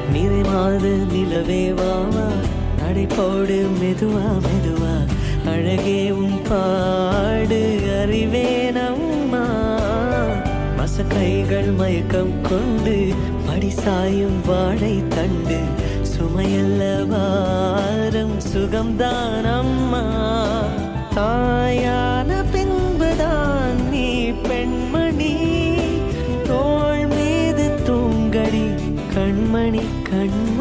நிறைமாத நிலவே வாவா நடைபோடு மெதுவா மெதுவா அழகே உன் பாடு அறிவேனம்மா மசக்கைகள் மயக்கம் கொண்டு மடி சாயும் வாழை தண்டு சுமையல்ல வாரம் சுகம்தான் அம்மா தாயான பின்புதான் நீ பெண்மணி தோள் மீது தூங்கடி கண்மணி கண்